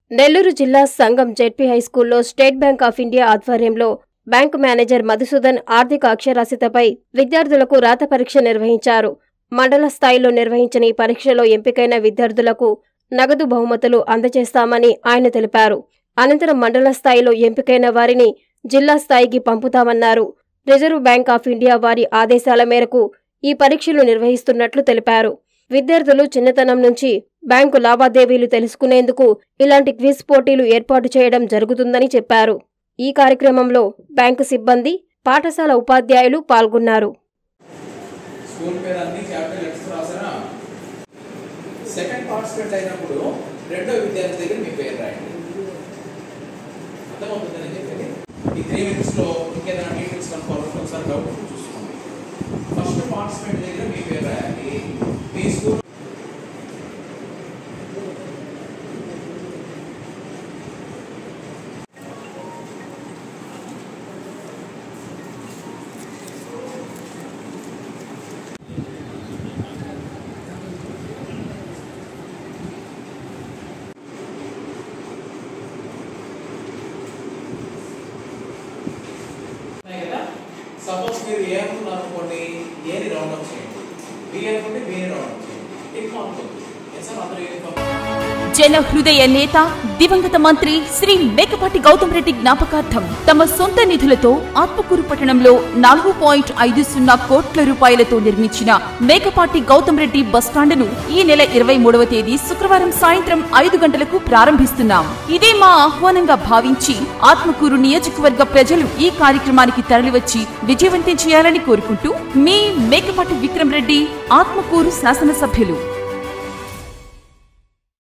నెల్లూరు జిల్లా సంఘం జెడ్పీ హైస్కూల్లో State Bank of India ఆధ్వర్యంలో బ్యాంకు మేనేజర్ మధుసూదన్ ఆర్థిక అక్షరాస్యతపై విద్యార్థులకు రాత పరీక్ష నిర్వహించారు మండల స్థాయిలో నిర్వహించిన ఈ పరీక్షలో ఎంపికైన విద్యార్థులకు నగదు బహుమతులు అందజేస్తామని ఆయన తెలిపారు అనంతరం మండల స్థాయిలో ఎంపికైన వారిని జిల్లా స్థాయికి పంపుతామన్నారు రిజర్వ్ బ్యాంక్ ఆఫ్ ఇండియా వారి ఆదేశాల మేరకు ఈ పరీక్షలు నిర్వహిస్తున్నట్లు తెలిపారు విద్యార్థులు చిన్నతనం నుంచి బ్యాంకు లావాదేవీలు తెలుసుకునేందుకు ఇలాంటి క్విజ్ పోటీలు ఏర్పాటు చేయడం జరుగుతుందని చెప్పారు ఈ కార్యక్రమంలో బ్యాంకు సిబ్బంది పాఠశాల ఉపాధ్యాయులు పాల్గొన్నారు స్కూల్ పేరు అన్ని క్యాపిటల్ లెటర్స్ రాసారా సెకండ్ పార్టిసిపెంట్ అయినప్పుడు రెండో విద్యార్థి దగ్గర మీ పేరు రాయండి అర్థమవుతుందని చెప్పేది ఈ త్రీ మినిట్స్లో ఇంకేదైనా డీటెయిల్స్ కనుక్కోవాలంటే ఒకసారి డౌట్ చూసుకోండి ఫస్ట్ పార్టిసిపెంట్ దగ్గర మీ పేరు రాయాలి మీ స్కూల్ ఉన్నాయి కదా సపోజ్ మీరు ఏ అనుకున్నారు అనుకోండి ఏని రౌండ్ అప్ చేయండి బి అనుకుంటే బిని రౌండ్ అప్ చేయండి ఎక్కువ అనుకోండి ఎస్ సార్ అందరూ యూనిఫామ్ జన హృదయ నేత దివంగత మంత్రి శ్రీ మేకపాటి గౌతమ్ రెడ్డి జ్ఞాపకార్థం తమ సొంత నిధులతో ఆత్మకూరు పట్టణంలో నాలుగు పాయింట్ ఐదు సున్నా కోట్ల రూపాయలతో నిర్మించిన మేకపాటి గౌతమ్ రెడ్డి బస్టాండును ఈ నెల ఇరవై మూడవ తేదీ శుక్రవారం సాయంత్రం ఐదు గంటలకు ప్రారంభిస్తున్నాం ఇదే మా ఆహ్వానంగా భావించి ఆత్మకూరు నియోజకవర్గ ప్రజలు ఈ కార్యక్రమానికి తరలివచ్చి విజయవంతం చేయాలని కోరుకుంటూ మీ మేకపాటి విక్రమ్ రెడ్డి ఆత్మకూరు శాసనసభ్యులు